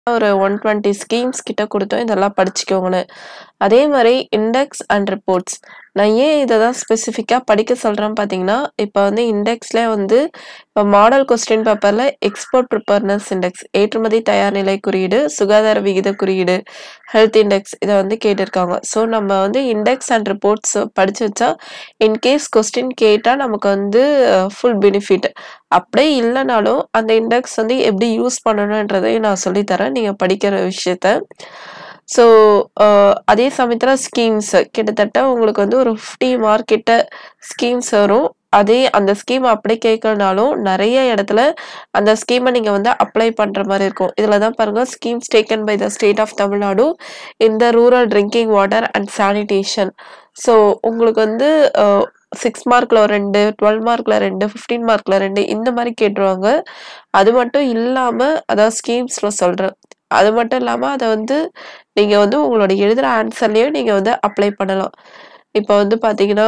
ஒரு 120 ஸ்கீம்ஸ் கிட்ட குடுத்தோம். இதெல்லாம் படிச்சுக்கோங்கன்னு. அதே மாரி இண்டெக்ஸ் அண்ட் ரிப்போர்ட்ஸ். நான் ஏன் இத தான் ஸ்பெசிஃபிக்கா படிக்க சொல்றேன்னு பார்த்தீங்கன்னா, இப்ப வந்து இண்டெக்ஸ்ல வந்து இப்ப மாடல் கொஸ்டின் பேப்பர்ல எக்ஸ்போர்ட் ப்ரிப்பேர்ட்னஸ் இண்டெக்ஸ் ஏற்றுமதி தயார்நிலை குறியீடு, சுகாதார விகித குறியீடு, ஹெல்த் இண்டெக்ஸ் இத வந்து கேட்டிருக்காங்க. ஸோ நம்ம வந்து இண்டெக்ஸ் அண்ட் ரிப்போர்ட்ஸ் படிச்சு வச்சா, இன்கேஸ் கொஸ்டின் கேட்டா நமக்கு வந்து ஃபுல் பெனிஃபிட். அப்படியே இல்லனாலும் அந்த இண்டெக்ஸ் வந்து எப்படி யூஸ் பண்ணணுன்றதையும் நான் சொல்லி தரேன். நீங்க படிக்கிற விஷயத்த. ஸோ அ அதே சமயத்துல ஸ்கீம்ஸ் கிட்டத்தட்ட உங்களுக்கு வந்து ஒரு 50 மார்க் கிட்ட ஸ்கீம்ஸ் வரும். அதே அந்த ஸ்கீம் அப்படியே கேட்கலனாலும், நெறைய இடத்துல அந்த ஸ்கீம நீங்க வந்து அப்ளை பண்ற மாரி இருக்கும். இதுல தான் பாருங்க schemes taken by the state of Tamil Nadu in the rural drinking water and sanitation. So உங்களுக்கு வந்து அ 6 மார்க்ல ஒரு 2, 12 மார்க்ல 2, 15 மார்க்ல 2 இந்த மாரி கேட்டுருவாங்க. அது மட்டும் இல்லாம அதாவது ஸ்கீம்ஸ்ல சொல்றேன். அது மட்டும் இல்லாம அத வந்து நீங்க வந்து உங்களோட எழுதுற ஆன்ஸர்லயும் நீங்க வந்து அப்ளை பண்ணலாம். இப்ப வந்து பார்த்தீங்கன்னா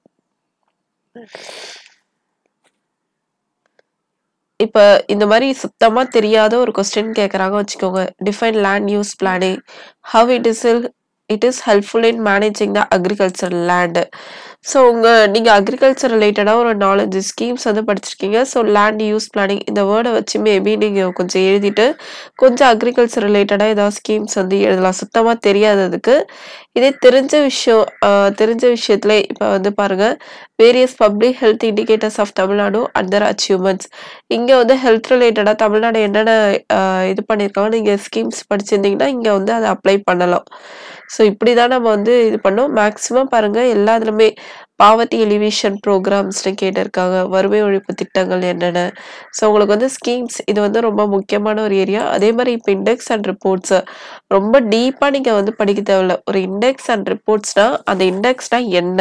இப்ப இந்த மாரி சுத்தமா தெரியாத ஒரு கொஸ்டின் கேட்கறாங்க வச்சுக்கோங்க. Define land use planning. How it is இல் it is helpful in managing the agricultural land. So உங்க நீங்க அக்ரிகல்ச்சர் ரிலேட்டடா ஒரு 4, 5 ஸ்கீம்ஸ் வந்து படிச்சிருக்கீங்க. ஸோ லேண்ட் யூஸ் பிளானிங் இந்த வேர்ட வச்சு மேபி நீங்க கொஞ்சம் எழுதிட்டு, கொஞ்சம் அக்ரிகல்ச்சர் ரிலேட்டடா ஏதாவது ஸ்கீம்ஸ் வந்து எழுதலாம். சுத்தமா தெரியாததுக்கு. இதே தெரிஞ்ச விஷயம் அ தெரிஞ்ச விஷயத்திலே இப்ப வந்து பாருங்க, various public health indicators of Tamil Nadu and their achievements. இங்க வந்து ஹெல்த் ரிலேட்டடா தமிழ்நாடு என்னென்ன அ இது பண்ணியிருக்காங்கன்னு நீங்க ஸ்கீம்ஸ் படிச்சிருந்தீங்கன்னா, இங்க வந்து அத அப்ளை பண்ணலாம். ஸோ இப்படி தான் நம்ம வந்து இது பண்ணோம். மேக்ஸிமம் பாருங்க எல்லாத்துலயுமே பாவர்ட்டி எலிவேஷன் புரோகிராம்ஸ்ன்னு கேட்டிருக்காங்க. வறுமை ஒழிப்பு திட்டங்கள் என்னென்ன? ஸோ உங்களுக்கு வந்து ஸ்கீம்ஸ் இது வந்து ரொம்ப முக்கியமான ஒரு ஏரியா. அதே மாரி இப்ப இண்டெக்ஸ் அண்ட் ரிப்போர்ட்ஸ் ரொம்ப டீப்பா நீங்க வந்து படிக்க தேவையில்ல. ஒரு இண்டெக்ஸ் அண்ட் ரிப்போர்ட்ஸ்னா, அந்த இண்டெக்ஸ்னா என்ன?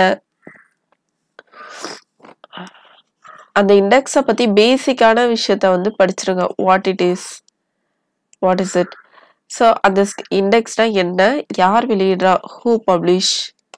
அந்த இண்டெக்ஸ பத்தி பேசிக்கான விஷயத்த வந்து படிச்சிருங்க. What it is? What is it? So அந்த ஸ்க் இண்டெக்ஸ்னா என்ன? யார் வெளியிடுறா? Who publish?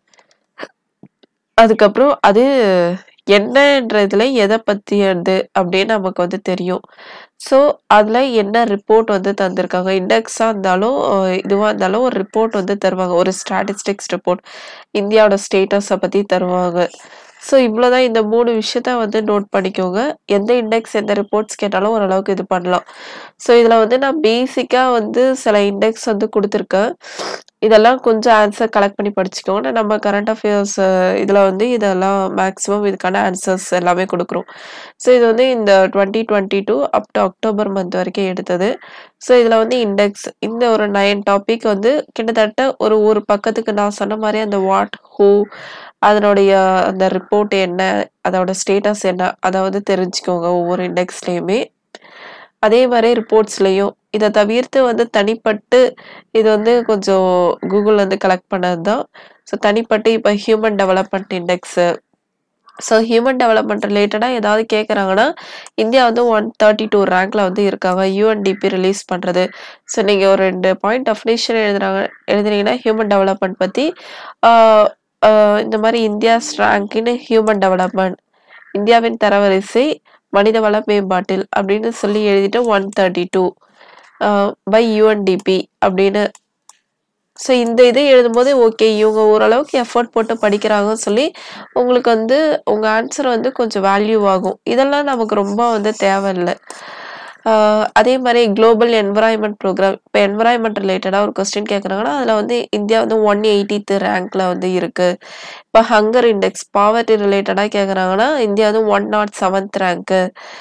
அதுக்கப்புறம் அது என்னன்றதுல எத பத்தியது அப்படின்னு நமக்கு வந்து தெரியும். ஸோ அதுல என்ன ரிப்போர்ட் வந்து தந்திருக்காங்க. இண்டெக்ஸா இருந்தாலும், இதுவா இருந்தாலும் ஒரு ரிப்போர்ட் வந்து தருவாங்க. ஒரு ஸ்டாட்டிஸ்டிக்ஸ் ரிப்போர்ட். இந்தியாவோட ஸ்டேட்டஸ பத்தி தருவாங்க. ஸோ இவ்வளோதான் இந்த 3 விஷயத்த வந்து நோட் பண்ணிக்கோங்க. எந்த இண்டெக்ஸ், எந்த ரிப்போர்ட்ஸ் கேட்டாலும் ஓரளவுக்கு இது பண்ணலாம். ஸோ இதுல வந்து நான் பேசிக்கா வந்து சில இண்டெக்ஸ் வந்து குடுத்துருக்கேன். இதெல்லாம் கொஞ்சம் ஆன்ஸர் கலெக்ட் பண்ணி படிச்சுக்கோங்க. நம்ம கரண்ட் அஃபேர்ஸ் இதுல வந்து இதெல்லாம் மேக்ஸிமம் இதுக்கான ஆன்ஸர்ஸ் எல்லாமே குடுக்குறோம். ஸோ இது வந்து இந்த 2022 அப் டூ அக்டோபர் மந்த் வரைக்கும் எடுத்தது. ஸோ இதுல வந்து இண்டெக்ஸ் இந்த ஒரு 9 டாபிக் வந்து கிட்டத்தட்ட ஒரு ஒரு பக்கத்துக்கு நான் சொன்ன மாரி அந்த வாட், ஹூ அதனுடைய அந்த ரிப்போர்ட் என்ன? அதோட ஸ்டேட்டஸ் என்ன? அத வந்து தெரிஞ்சுக்கோங்க ஒவ்வொரு இண்டெக்ஸ்லயுமே. அதே மாரி ரிப்போர்ட்ஸ்லயும். இத தவிர்த்து வந்து தனிப்பட்டு இது வந்து கொஞ்சம் கூகுள்ல இருந்து கலெக்ட் பண்ணது தான். ஸோ தனிப்பட்டு இப்ப human development index. So human development ரிலேட்டடா ஏதாவது கேட்கறாங்கன்னா, இந்தியா வந்து 132 ரேங்க்ல வந்து இருக்காங்க. யுஎன்டிபி ரிலீஸ் பண்றது. ஸோ நீங்க ஒரு 2 பாயிண்ட் டெஃபினிஷன் எழுதுறாங்க எழுதுனீங்கன்னா ஹியூமன் டெவலப்மென்ட் பத்தி ஆ அ இந்த மாரி India's rank in human development. இந்தியாவின் தரவரிசை மனிதவள மேம்பாட்டில் அப்படின்னு சொல்லி எழுதிட்டு 132 அ பை யுஎன்டிபி அப்படின்னு. ஸோ இந்த இது எழுதும்போது ஓகே இவங்க ஓரளவுக்கு எஃபோர்ட் போட்டு படிக்கிறாங்கன்னு சொல்லி, உங்களுக்கு வந்து உங்க ஆன்ஸர் வந்து கொஞ்சம் வேல்யூ ஆகும். இதெல்லாம் நமக்கு ரொம்ப வந்து தேவையில்ல. ஆ அதே மாரி குளோபல் என்வைரன்மென்ட் புரோகிராம். இப்ப என்வைரன்மென்ட் ரிலேட்டடா ஒரு கொஸ்டின் கேட்கறாங்கன்னா, அதுல வந்து இந்தியா வந்து 180த் ரேங்க்ல வந்து இருக்கு. இப்ப ஹங்கர் இண்டெக்ஸ் பாவர்ட்டி ரிலேட்டடா கேட்கறாங்கன்னா, இந்தியா வந்து 107த் ரேங்க்கு.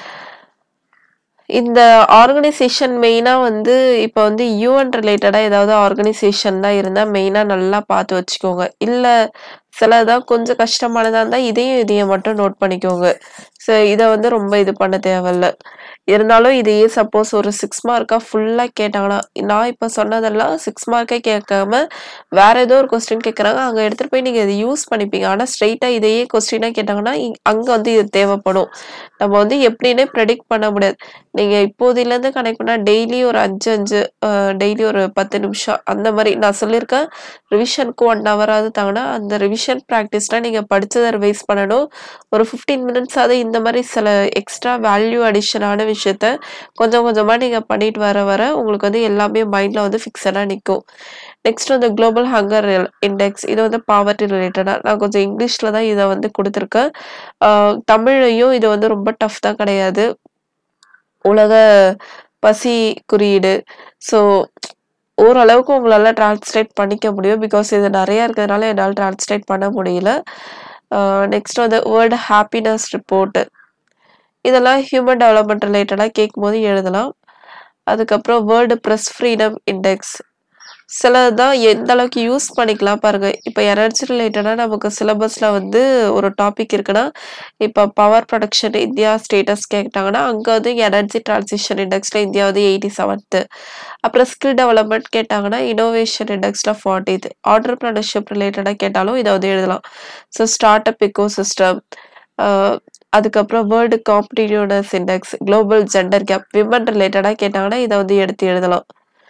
இந்த ஆர்கனைசேஷன் மெயினா வந்து இப்ப வந்து யுஎன் ரிலேட்டடா ஏதாவது ஆர்கனைசேஷன் தான் இருந்தா மெயினா நல்லா பார்த்து வச்சுக்கோங்க. இல்ல சிலதான் கொஞ்சம் கஷ்டமானதா இருந்தா இதையும் இதையும் மட்டும் நோட் பண்ணிக்கோங்க. ஸோ இத வந்து ரொம்ப இது பண்ண தேவையில்ல. இருந்தாலும் இதையே சப்போஸ் ஒரு 6 மார்க்கா ஃபுல்லா கேட்டாங்கன்னா, நான் இப்ப சொன்னதெல்லாம் 6 மார்க்கே கேட்காம வேற ஏதோ ஒரு கொஸ்டின் கேட்கறாங்க. அங்க எடுத்துட்டு போய் நீங்க இத யூஸ் பண்ணிப்பீங்க. ஆனா ஸ்ட்ரெய்ட்டா இதையே கொஸ்டினா கேட்டாங்கன்னா, இ அங்க வந்து இது தேவைப்படும். நம்ம வந்து எப்படின்னே பிரெடிக்ட் பண்ண முடியாது. நீங்க இப்போதிலிருந்து கனெக்ட் பண்ணா டெய்லி ஒரு 5, 5 அ டெய்லி ஒரு 10 நிமிஷம் அந்த மாரி நான் சொல்லியிருக்கேன். ரிவிஷனுக்கு 1 ஹவராவது தாங்கன்னா, அந்த ரிவிஷன் ரிவிஷன் ப்ராக்டிஸ்னால் நீங்கள் படிச்சதை ரிவைஸ் பண்ணணும் ஒரு ஃபிஃப்டீன் மினிட்ஸாவது இந்த மாதிரி சில எக்ஸ்ட்ரா வேல்யூ அடிஷனான விஷயத்த கொஞ்சம் கொஞ்சமாக நீங்கள் பண்ணிட்டு வர வர உங்களுக்கு வந்து எல்லாமே மைண்டில் வந்து ஃபிக்ஸடாக நிற்கும் நெக்ஸ்ட் வந்து குளோபல் ஹங்கர் இண்டெக்ஸ் இது வந்து பாவர்ட்டி ரிலேட்டடாக நான் கொஞ்சம் இங்கிலீஷில் தான் இதை வந்து கொடுத்துருக்கேன் ஆஹ் தமிழ்லையும் இது வந்து ரொம்ப டஃப் தான் கிடையாது உலக பசி குறியீடு ஸோ ஓரளவுக்கு உங்களால டிரான்ஸ்லேட் பண்ணிக்க முடியும் பிகாஸ் இது நிறைய இருக்கிறதுனால என்னால் டிரான்ஸ்லேட் பண்ண முடியல நெக்ஸ்ட் வந்து வேர்ல்டு ஹாப்பினஸ் ரிப்போர்ட்டு இதெல்லாம் ஹியூமன் டெவலப்மெண்ட் ரிலேட்டடாக கேட்கும்போது எழுதலாம் அதுக்கப்புறம் வேர்ல்டு ப்ரெஸ் ஃப்ரீடம் இண்டெக்ஸ் சிலதான் எந்த அளவுக்கு யூஸ் பண்ணிக்கலாம் பாருங்க இப்போ எனர்ஜி ரிலேட்டடாக நமக்கு சிலபஸில் வந்து ஒரு டாபிக் இருக்குன்னா இப்போ பவர் ப்ரொடக்ஷன் இந்தியா ஸ்டேட்டஸ் கேட்டாங்கன்னா அங்கே வந்து எனர்ஜி டிரான்சிஷன் இண்டெக்ஸில் இந்தியா வந்து எயிட்டி செவன்த்து அப்புறம் ஸ்கில் டெவலப்மெண்ட் கேட்டாங்கன்னா இனோவேஷன் இண்டெக்ஸில் ஃபார்ட்டித் ஆண்டர்பிரினர்ஷிப் ரிலேட்டடாக கேட்டாலும் இதை வந்து எழுதலாம் so start up ecosystem அதுக்கப்புறம் world competitiveness index global gender gap women ரிலேட்டடாக கேட்டாங்கன்னா இதை வந்து எடுத்து எழுதலாம்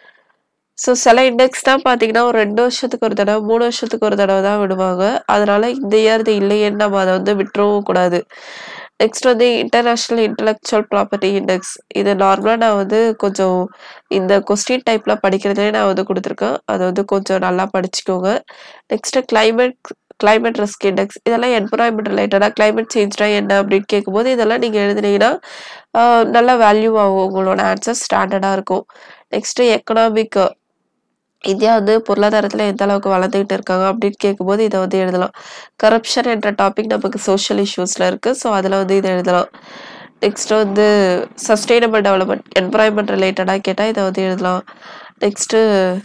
ஸோ சில இண்டெக்ஸ் தான் பார்த்தீங்கன்னா ஒரு ரெண்டு வருஷத்துக்கு ஒரு தடவை மூணு வருஷத்துக்கு ஒரு தடவை தான் விடுவாங்க அதனால இந்த இயர் இது இல்லையேன்னு நம்ம அதை வந்து விட்டுறவும் கூடாது நெக்ஸ்ட் வந்து இன்டர்நேஷ்னல் இன்டலெக்சுவல் ப்ராப்பர்ட்டி இண்டெக்ஸ் இது நார்மலாக நான் வந்து கொஞ்சம் இந்த கொஸ்டின் டைப்பில் படிக்கிறதே நான் வந்து கொடுத்துருக்கேன் அதை வந்து கொஞ்சம் நல்லா படிச்சுக்கோங்க next climate climate risk index இதெல்லாம் என்வரான்மெண்ட் ரிலேட்டடாக climate சேஞ்ச்னா என்ன அப்படின்னு கேட்கும்போது இதெல்லாம் நீங்கள் எழுதுனீங்கன்னா ஆஹ் நல்ல வேல்யூ ஆகும் உங்களோட ஆன்சர் ஸ்டாண்டர்டாக இருக்கும் நெக்ஸ்ட்டு எக்கனாமிக் இந்தியா வந்து பொருளாதாரத்தில் எந்த அளவுக்கு வளர்ந்துக்கிட்டு இருக்காங்க அப்படின்னு கேட்கும்போது இதை வந்து எழுதலாம் கரப்ஷன் என்ற டாபிக் நமக்கு சோஷியல் இஷ்யூஸில் இருக்குது ஸோ அதில் வந்து இதை எழுதலாம் நெக்ஸ்ட் வந்து சஸ்டைனபிள் டெவலப்மெண்ட் என்வரான்மெண்ட் ரிலேட்டடாக கேட்டால் இதை வந்து எழுதலாம் நெக்ஸ்ட்டு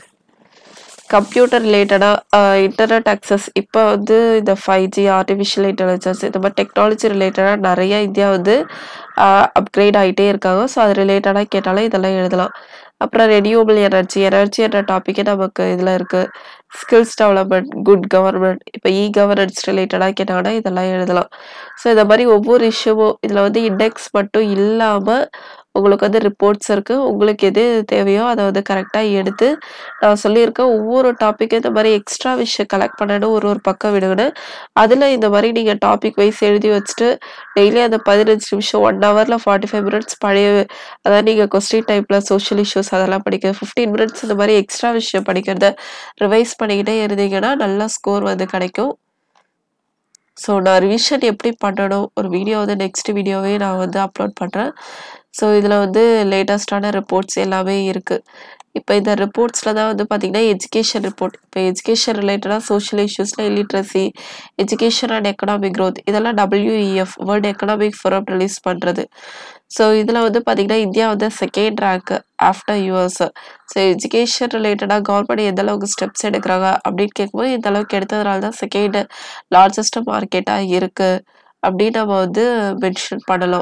கம்ப்யூட்டர் ரிலேட்டடாக இன்டர்நெட் அக்சஸ் இப்போ வந்து இந்த ஃபைவ் ஜி ஆர்டிஃபிஷியல் இன்டெலிஜென்ஸ் இந்த மாதிரி டெக்னாலஜி ரிலேட்டடாக நிறைய இந்தியா வந்து அப்கிரேட் ஆகிட்டே இருக்காங்க ஸோ அது ரிலேட்டடாக கேட்டாலும் இதெல்லாம் எழுதலாம் அப்புறம் ரெனியூபிள் எனர்ஜி எனர்ஜி என்ற டாப்பிக்கே நமக்கு இதில் இருக்குது ஸ்கில்ஸ் டெவலப்மெண்ட் குட் கவர்மெண்ட் இப்போ இ கவர்னன்ஸ் ரிலேட்டடாக கேட்டாங்கன்னா இதெல்லாம் எழுதலாம் ஸோ இந்த மாதிரி ஒவ்வொரு இஷ்யூவும் இதில் வந்து இண்டெக்ஸ் மட்டும் இல்லாமல் உங்களுக்கு வந்து ரிப்போர்ட்ஸ் இருக்குது உங்களுக்கு எது தேவையோ அதை வந்து கரெக்டாக எடுத்து நான் சொல்லியிருக்கேன் ஒவ்வொரு டாப்பிக்கும் இந்த மாதிரி எக்ஸ்ட்ரா விஷயம் கலெக்ட் பண்ணணும் ஒரு ஒரு பக்கம் விடுங்கன்னு அதில் இந்த மாதிரி நீங்கள் டாபிக் வைஸ் எழுதி வச்சுட்டு டெய்லி அந்த பதினஞ்சு நிமிஷம் ஒன் ஹவரில் ஃபார்ட்டி ஃபைவ் மினிட்ஸ் பழைய அதாவது நீங்கள் கொஸ்டின் டைப்பில் சோஷியல் இஷ்யூஸ் அதெல்லாம் படிக்க ஃபிஃப்டீன் மினிட்ஸ் இந்த மாதிரி எக்ஸ்ட்ரா விஷயம் படிக்கிறத ரிவைஸ் பண்ணிக்கிட்டே இருந்தீங்கன்னா நல்ல ஸ்கோர் வந்து கிடைக்கும் ஸோ நான் ரிவிஷன் எப்படி பண்ணணும் ஒரு வீடியோ வந்து நெக்ஸ்ட் வீடியோவே நான் வந்து அப்லோட் பண்ணுறேன் ஸோ இதில் வந்து லேட்டஸ்டான ரிப்போர்ட்ஸ் எல்லாமே இருக்குது இப்போ இந்த ரிப்போர்ட்ஸில் தான் வந்து பார்த்திங்கன்னா எஜுகேஷன் ரிப்போர்ட் இப்போ எஜுகேஷன் ரிலேட்டடாக சோஷியல் இஷ்யூஸில் illiteracy education and economic growth இதெல்லாம் WEF world economic forum release பண்ணுறது ஸோ இதில் வந்து பார்த்திங்கன்னா இந்தியா வந்து second rank after US so education ரிலேட்டடாக கவர்மெண்ட் எந்த அளவுக்கு ஸ்டெப்ஸ் எடுக்கிறாங்க அப்படின்னு கேட்கும்போது இந்த அளவுக்கு எடுத்ததுனால தான் செகண்ட் லார்ஜஸ்ட் மார்க்கெட்டாக இருக்குது அப்படின்னு நம்ம வந்து மென்ஷன் பண்ணலாம்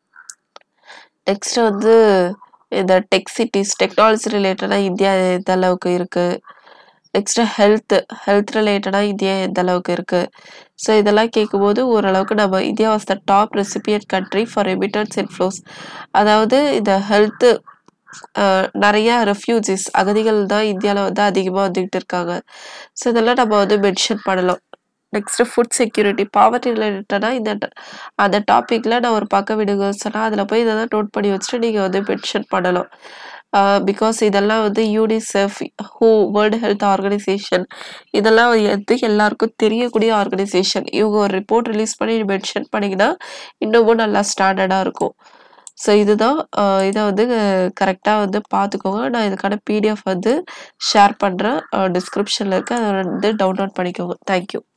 நெக்ஸ்ட் வந்து இந்த டெக் சிட்டிஸ் டெக்னாலஜி ரிலேட்டடாக இந்தியா எந்த அளவுக்கு இருக்குது நெக்ஸ்ட் ஹெல்த் ஹெல்த் ரிலேட்டடாக இந்தியா எந்த அளவுக்கு இருக்குது ஸோ இதெல்லாம் கேட்கும்போது ஓரளவுக்கு நம்ம India was the top recipient country for remittance inflows அதாவது இந்த ஹெல்த்து நிறைய ரெஃப்யூஜிஸ் அகதிகள் தான் இந்தியாவில் வந்து அதிகமாக வந்துக்கிட்டு இருக்காங்க ஸோ இதெல்லாம் நம்ம வந்து மென்ஷன் பண்ணலாம் நெக்ஸ்ட் ஃபுட் செக்யூரிட்டி பாவர்ட்டி ரிலேட்டடாக இந்த ட- அந்த டாப்பிக்கில் நான் ஒரு பக்கம் விடுங்க சொன்னால் அதில் போய் இதெல்லாம் நோட் பண்ணி வச்சுட்டு நீங்கள் வந்து மென்ஷன் பண்ணலாம் பிகாஸ் இதெல்லாம் வந்து யூனிசெஃப் ஹூ வேர்ல்டு ஹெல்த் ஆர்கனைசேஷன் இதெல்லாம் வந்து எல்லாருக்கும் தெரியக்கூடிய ஆர்கனைசேஷன் இவங்க ஒரு ரிப்போர்ட் ரிலீஸ் பண்ணி மென்ஷன் பண்ணிங்கன்னா இன்னமும் நல்லா ஸ்டாண்டர்டாக இருக்கும் ஸோ இதுதான் ஆஹ் இதை வந்து கரெக்டாக வந்து பார்த்துக்கோங்க நான் இதுக்கான பிடிஎஃப் வந்து ஷேர் பண்ணுறேன் டிஸ்கிரிப்ஷனில் இருக்க அதை வந்து டவுன்லோட் பண்ணிக்கோங்க தேங்க்யூ